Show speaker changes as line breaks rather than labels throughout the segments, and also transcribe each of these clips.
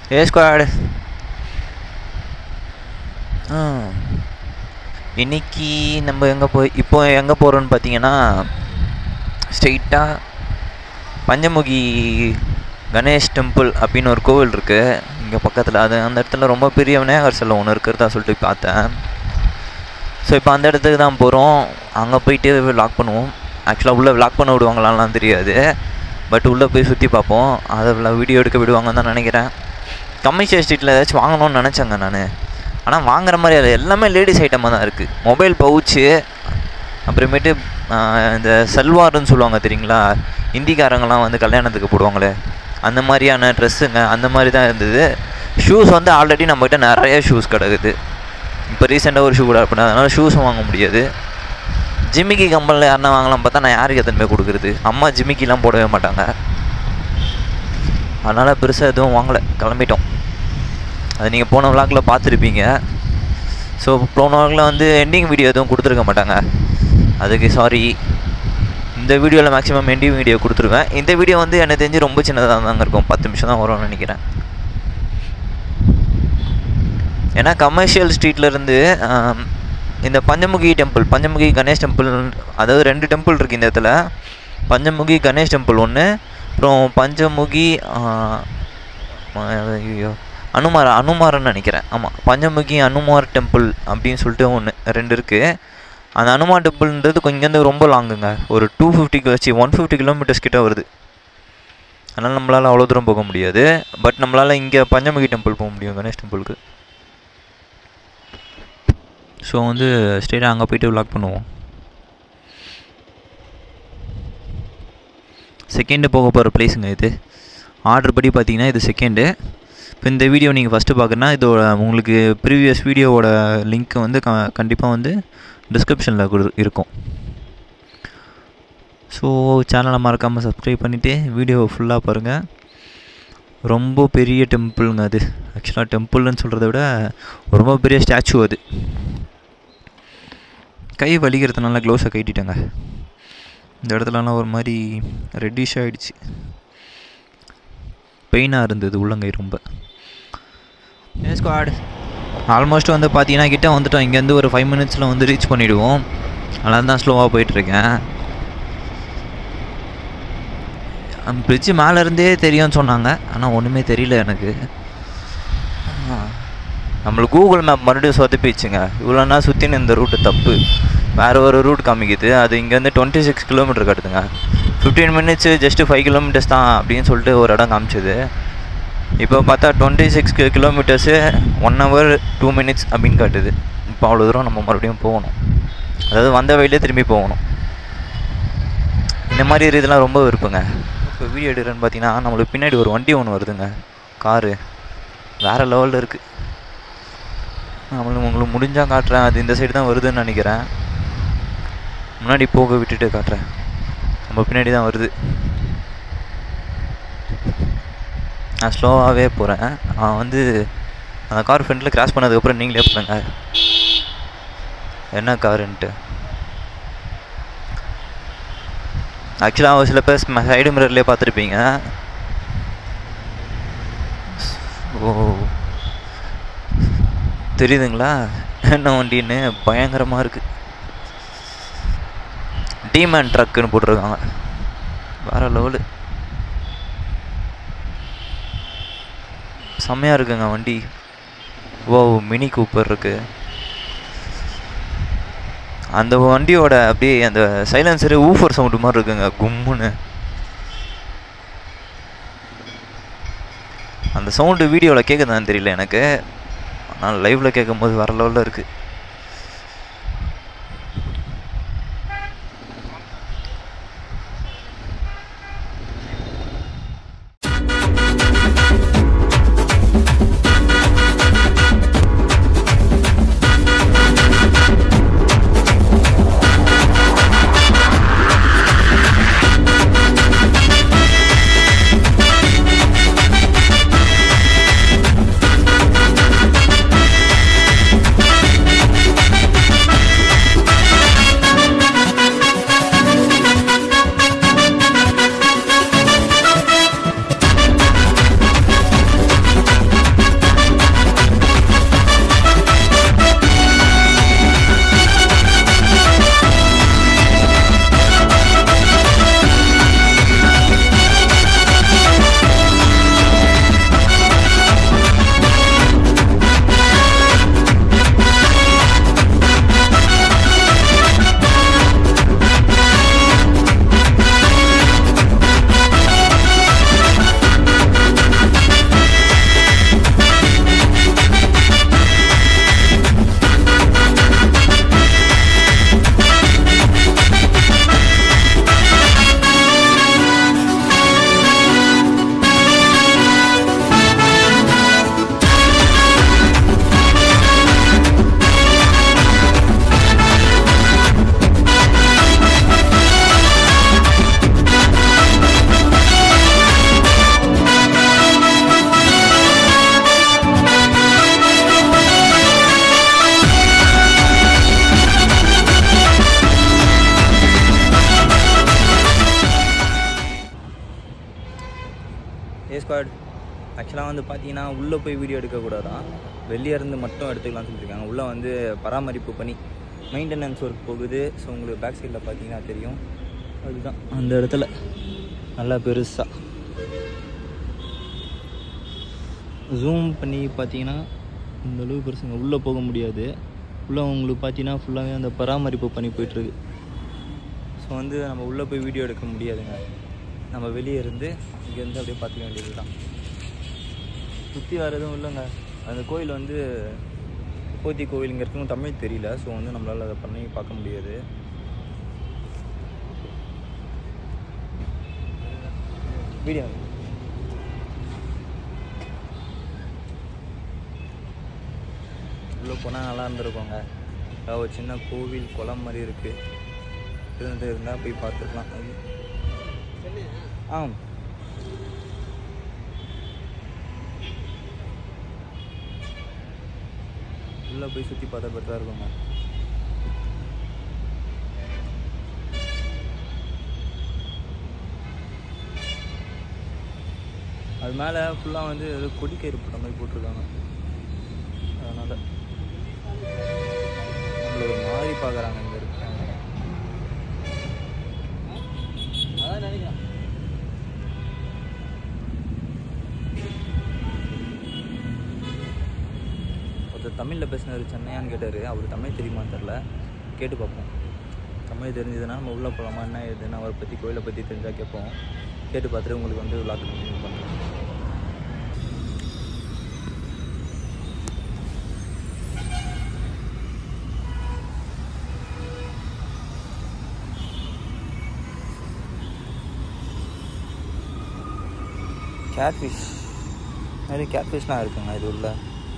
ஏ squad ஆ இன்னைக்கு நம்ம எங்கே போய் இப்போ எங்கே போகிறோன்னு பார்த்தீங்கன்னா ஸ்ட்ரெயிட்டாக பஞ்சமுகி கணேஷ் டெம்பிள் அப்படின்னு ஒரு கோவில் இருக்குது இங்கே பக்கத்தில் அது அந்த இடத்துல ரொம்ப பெரிய விநாயகர் சிலை ஒன்று இருக்கிறதா சொல்லிட்டு பார்த்தேன் ஸோ இப்போ அந்த இடத்துக்கு தான் போகிறோம் அங்கே போயிட்டு லாக் பண்ணுவோம் ஆக்சுவலாக உள்ளே லாக் பண்ண விடுவாங்களான்லாம் தெரியாது பட் உள்ளே போய் சுற்றி பார்ப்போம் அதை வீடியோ எடுக்க விடுவாங்கன்னு தான் நினைக்கிறேன் கமர்ஷியல் ஸ்ட்ரீட்டில் ஏதாச்சும் வாங்கணும்னு நினச்சேங்க நான் ஆனால் வாங்குற மாதிரி அது எல்லாமே லேடிஸ் ஐட்டமாக தான் இருக்குது மொபைல் பவுச்சு அப்புறமேட்டு ஆஹ், இந்த சல்வார்னு சொல்லுவாங்க தெரியுங்களா இந்திக்காரங்கெல்லாம் வந்து கல்யாணத்துக்கு போடுவாங்களே அந்த மாதிரியான ட்ரெஸ்ஸுங்க அந்த மாதிரி தான் இருந்தது ஷூஸ் வந்து ஆல்ரெடி நம்மகிட்ட நிறைய ஷூஸ் கிடக்குது இப்போ ரீசெண்டாக ஒரு ஷூ கூட பண்ண அதனால் ஷூஸும் வாங்க முடியாது ஜிமிக்கி கம்பெனியில் யாருன்னா வாங்கலாம் பார்த்தா நான் யாருக்கு எத்தனை போய் கொடுக்குறது அம்மா ஜிமிக்கிலாம் போடவே மாட்டாங்க அதனால் பெருசாக எதுவும் வாங்கலை கிளம்பிட்டோம் அது நீங்கள் போன விளாக்கில் பார்த்துருப்பீங்க ஸோ போன விளாகில் வந்து எண்டிங் வீடியோ எதுவும் கொடுத்துருக்க மாட்டாங்க அதுக்கு சாரி இந்த வீடியோவில் மேக்ஸிமம் எண்டிங் வீடியோ கொடுத்துருவேன் இந்த வீடியோ வந்து எனக்கு தெரிஞ்சு ரொம்ப சின்னதாக தாங்க இருக்கும் பத்து நிமிஷம் தான் வரும்னு நினைக்கிறேன் ஏன்னா கமர்ஷியல் ஸ்ட்ரீட்லேருந்து இந்த பஞ்சமுகி டெம்பிள் பஞ்சமுகி கணேஷ் டெம்பிள் அதாவது ரெண்டு டெம்பிள் இருக்குது இந்த இடத்துல பஞ்சமுகி கணேஷ் டெம்பிள் ஒன்று அப்புறம் பஞ்சமுகி ஆஹ், ம- ஐயோ அனுமார் அனுமார்னு நினைக்கிறேன் ஆமாம் பஞ்சமுகி அனுமார் டெம்பிள் அப்படின்னு சொல்லிட்டு ஒன்று ரெண்டு இருக்குது அந்த அனுமார் டெம்பிள்ன்றது கொஞ்சம் ரொம்ப லாங்குங்க ஒரு டூ ஃபிஃப்டிக்கு வச்சு ஒன் ஃபிஃப்டி கிலோமீட்டர்ஸ் கிட்ட வருது அதனால் நம்மளால் அவ்வளோ தூரம் போக முடியாது பட் நம்மளால் இங்கே பஞ்சமுகி டெம்பிள் போக முடியும் கணேஷ் டெம்பிளுக்கு ஸோ வந்து ஸ்ட்ரெயிட்டாக அங்கே போயிட்டு விளாக் பண்ணுவோம் செகண்டு போக போகிற பிளேஸுங்க இது ஆர்டர் படி பார்த்தீங்கன்னா இது செகண்டு இப்போ இந்த வீடியோ நீங்கள் ஃபஸ்ட்டு பார்க்குறனா இதோட உங்களுக்கு ப்ரீவியஸ் வீடியோவோட லிங்க் வந்து க கண்டிப்பாக வந்து டிஸ்கிரிப்ஷனில் கொடு இருக்கும் ஸோ சேனலை மறக்காமல் சப்ஸ்கிரைப் பண்ணிவிட்டு வீடியோவை ஃபுல்லாக பாருங்கள் ரொம்ப பெரிய டெம்பிளுங்க அது ஆக்சுவலாக டெம்பிள்னு சொல்கிறத விட ரொம்ப பெரிய ஸ்டாச்சு அது கை வலிக்கிறதுனால க்ளோஸை கட்டிட்டேங்க இந்த இடத்துலலாம் ஒரு மாதிரி ரெட்டிஷ் ஆகிடுச்சு பெயினாக இருந்தது உள்ளங்கை ரொம்ப ஸ்குவாட் ஆல்மோஸ்ட் வந்து பார்த்தீங்கன்னா கிட்ட வந்துட்டோம் இங்கேருந்து ஒரு ஃபைவ் மினிட்ஸில் வந்து ரீச் பண்ணிவிடுவோம் அதனால தான் ஸ்லோவாக போயிட்டுருக்கேன் பிரிட்ஜு மேலேருந்தே தெரியும்னு சொன்னாங்க ஆனால் ஒன்றுமே தெரியல எனக்கு நம்மளுக்கு கூகுள் மேப் மறுபடியும் சொதப்பிச்சுங்க இவ்வளோனா சுற்றின இந்த ரூட்டு தப்பு வேறு ஒரு ரூட் காமிக்குது அது இங்கேருந்து டுவெண்ட்டி சிக்ஸ் கிலோமீட்டர் கட்டுதுங்க fifteen minutes just five kilometres தான் அப்படின்னு சொல்லிட்டு ஒரு இடம் காமிச்சது இப்போ பார்த்தா twenty six kilometres one hour two minutes அப்படின்னு காட்டுது இப்போ அவ்வளோ தூரம் நம்ம மறுபடியும் போகணும் அதாவது வந்த வழியிலே திரும்பி போகணும் இந்த மாதிரி இதெல்லாம் ரொம்ப விருப்பங்க இப்போ வீடியோ எடுக்கிறேன்னு பார்த்தீங்கன்னா நம்மளுக்கு பின்னாடி ஒரு வண்டி ஒன்று வருதுங்க காரு வேறு லெவலில் இருக்குது நம்மளுக்கு உங்களுக்கு முடிஞ்சால் காட்டுறேன் அது இந்த சைடு தான் வருதுன்னு நினைக்கிறேன் முன்னாடி போக விட்டுட்டு காட்டுறேன் நம்ம பின்னாடி தான் வருது நான் ஸ்லோவாகவே போகிறேன் நான் வந்து அந்த கார் ஃப்ரண்ட்டில் கிராஸ் பண்ணதுக்கப்புறம் நீங்களே பண்ணுங்க என்ன காருன்ட்டு ஆக்சுவலாக ஒரு சில பேர் சைடு மிரர்லேயே பார்த்துருப்பீங்க ஓ தெரியுதுங்களா என்ன வண்டின்னு பயங்கரமாக இருக்குது டீமேன் ட்ரக்குன்னு போட்டிருக்காங்க வேறு லெவலு செம்மையாக இருக்குங்க வண்டி ஓ மினி கூப்பர் இருக்கு அந்த வண்டியோட அப்படியே அந்த சைலன்சரு ஊஃபர் சவுண்டு மாதிரி இருக்குங்க கும்முன்னு அந்த சவுண்டு வீடியோவில் கேட்குதான்னு தெரியல எனக்கு ஆனால் லைவில் கேட்கும்போது வர லெவலில் இருக்குது
ஏ ஸ்குவாட் ஆக்சுவலாக வந்து பார்த்தீங்கன்னா உள்ளே போய் வீடியோ எடுக்கக்கூடாதான் வெளியே இருந்து மட்டும் எடுத்துக்கலாம்னு சொல்லியிருக்காங்க உள்ளே வந்து பராமரிப்பு பண்ணி மெயின்டெனன்ஸ் ஒர்க் போகுது ஸோ உங்களுக்கு பேக் சைடில் பார்த்தீங்கன்னா தெரியும் அதுதான் அந்த இடத்துல நல்லா பெருசாக ஜூம் பண்ணி பார்த்தீங்கன்னா இந்த அளவு பெருசுங்க உள்ளே போக முடியாது உள்ளே உங்களுக்கு பார்த்தீங்கன்னா ஃபுல்லாகவே அந்த பராமரிப்பு பண்ணி போயிட்டுருக்கு ஸோ வந்து நம்ம உள்ளே போய் வீடியோ எடுக்க முடியாதுங்க நம்ம வெளியே இருந்து இங்கேருந்து அப்படியே பார்த்துக்க வேண்டியது தான் சுற்றி வேறு எதுவும் இல்லைங்க அந்த கோயில் வந்து போத்தி கோவில் இங்கே இருக்கவும் தமிழ் தெரியல ஸோ வந்து நம்மளால் அதை பண்ணி பார்க்க முடியாது வீடியோ உள்ளே போனால் நல்லா இருந்திருக்கோங்க அதாவது ஒரு சின்ன கோவில் குளம் மாதிரி இருக்குது இருந்து இருந்தால் போய் பார்த்துக்கலாம் ஆ உள்ளே போய் சுற்றி பார்த்தா பெட்டராக இருக்குங்க அது மேலே ஃபுல்லாக வந்து ஏதோ கொடிக்கயிறு போட்ட மாதிரி போட்டிருக்காங்க அதனால் நம்மள ஒரு மாதிரி பார்க்குறாங்க இங்கே இருக்காங்க அதான் நினைக்கிறேன் ஒருத்தர் தமிழில் பேசினார் சென்னையான்னு கேட்டார் அவர் தமிழ் தெரியுமான்னு தெரில கேட்டு பார்ப்போம் தமிழ் தெரிஞ்சதுன்னா நம்ம உள்ளே போகலாமா என்ன ஏதுன்னு அவரை பற்றி கோயிலை பற்றி தெரிஞ்சால் கேட்போம் கேட்டு பார்த்துட்டு உங்களுக்கு வந்து விளாக் கண்டினியூ பண்ணுறேன் கேட்ஃபிஷ் நிறைய கேட்ஃபிஷ்லாம் இருக்குங்க இது உள்ள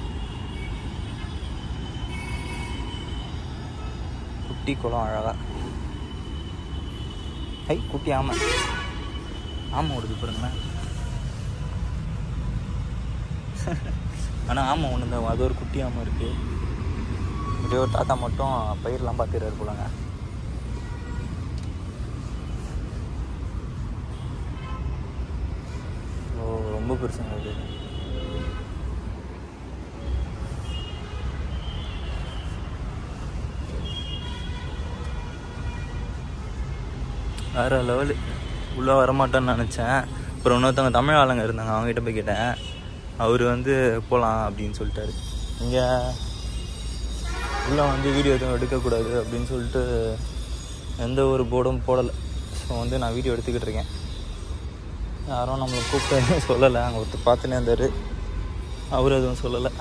குட்டி குளம் அழகா ஐ குட்டி ஆமை ஆமை ஓடுது பாருங்களேன் ஆனால் ஆமை ஒன்று தான் அது ஒரு குட்டி ஆமை இருக்குது இப்படியே ஒரு தாத்தா மட்டும் பயிரெலாம் பார்த்துறாரு போலங்க ஓ ரொம்ப பெருசுங்க அது வேறு லெவலு உள்ளே வரமாட்டேன்னு நினச்சேன் அப்புறம் இன்னொருத்தவங்க தமிழ் ஆளுங்க இருந்தாங்க அவங்ககிட்ட போய் கேட்டேன் அவர் வந்து போகலாம் அப்படின்னு சொல்லிட்டாரு இங்கே உள்ளே வந்து வீடியோ எதுவும் எடுக்கக்கூடாது அப்படின்னு சொல்லிட்டு எந்த ஒரு போர்டும் போடலை ஸோ வந்து நான் வீடியோ எடுத்துக்கிட்டு இருக்கேன் யாரும் நம்மளை கூப்பிட்டு சொல்லலை அங்கே ஒருத்தர் பார்த்துனே இருந்தார் அவர் எதுவும் சொல்லலை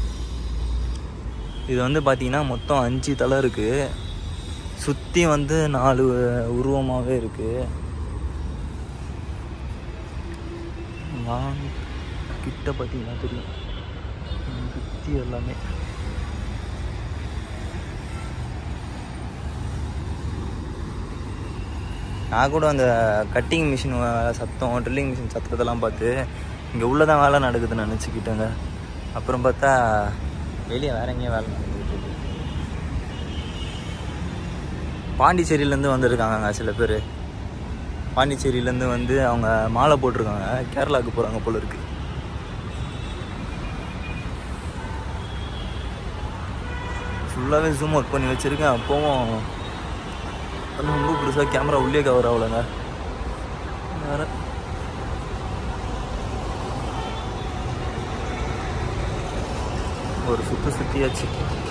இது வந்து பார்த்தீங்கன்னா மொத்தம் அஞ்சு தலை இருக்குது சுற்றி வந்து நாலு உருவமாகவே இருக்குது நான் கிட்ட பார்த்தீங்கன்னா தெரியும் சுற்றி எல்லாமே நான் கூட அந்த கட்டிங் மிஷின் சத்தம் ட்ரில்லிங் மிஷின் சத்தத்தெல்லாம் பார்த்து இங்கே உள்ளே தான் வேலை நடக்குதுன்னு நினச்சிக்கிட்டேங்க அப்புறம் பார்த்தா வெளியே வேற எங்கேயும் வேலை நடந்துக்கிட்டு இருக்கு பாண்டிச்சேரியிலேருந்து வந்திருக்காங்க சில பேர் பாண்டிச்சேரியிலேருந்து வந்து அவங்க மாலை போட்டிருக்காங்க கேரளாவுக்கு போகிறாங்க போல இருக்கு ஃபுல்லாகவே ஜூம் ஒர்க் பண்ணி வச்சுருக்கேன் அப்போவும் ரொம்ப பெருசாக கேமரா உள்ளே கவர் ஆகலைங்க வேற ஒரு சுற்று சுற்றியாச்சு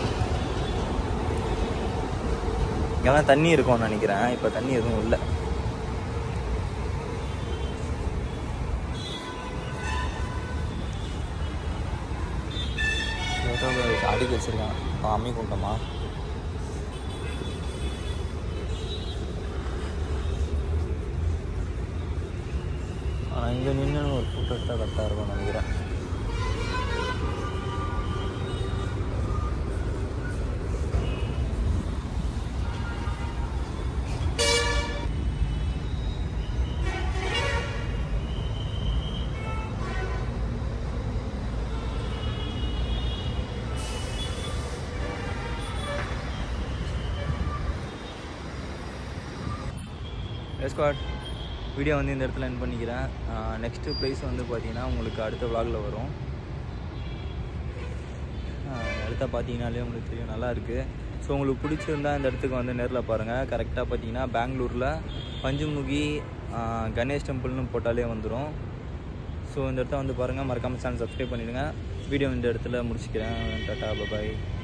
இங்கெல்லாம் தண்ணி இருக்கும்னு நினைக்கிறேன் இப்போ தண்ணி எதுவும் இல்லை அடிக்க வச்சிருக்கான் அம்மி குண்டமா ஆனால் இங்கே நின்று ஒரு ஃபோட்டோ எடுத்தால் கரெக்டாக இருக்கும்னு நினைக்கிறேன் ஸ்குவாட் வீடியோ வந்து இந்த இடத்துல என் பண்ணிக்கிறேன் நெக்ஸ்ட்டு ப்ரைஸ் வந்து பார்த்தீங்கன்னா உங்களுக்கு அடுத்த vlogல வரும் அடுத்த பார்த்தீங்கனாலே உங்களுக்கு தெரியும் நல்லா இருக்குது ஸோ உங்களுக்கு பிடிச்சிருந்தா இந்த இடத்துக்கு வந்து நேரில் பாருங்கள் கரெக்டாக பார்த்தீங்கன்னா பெங்களூரில் பஞ்சமுகி ஆஹ், கணேஷ் டெம்பிள்னு போட்டாலே வந்துடும் ஸோ இந்த இடத்த வந்து பாருங்கள் மறக்காமல் சேனல் சப்ஸ்கிரைப் பண்ணிவிடுங்க வீடியோ இந்த இடத்துல முடிச்சுக்கிறேன் டாட்டா பபாய்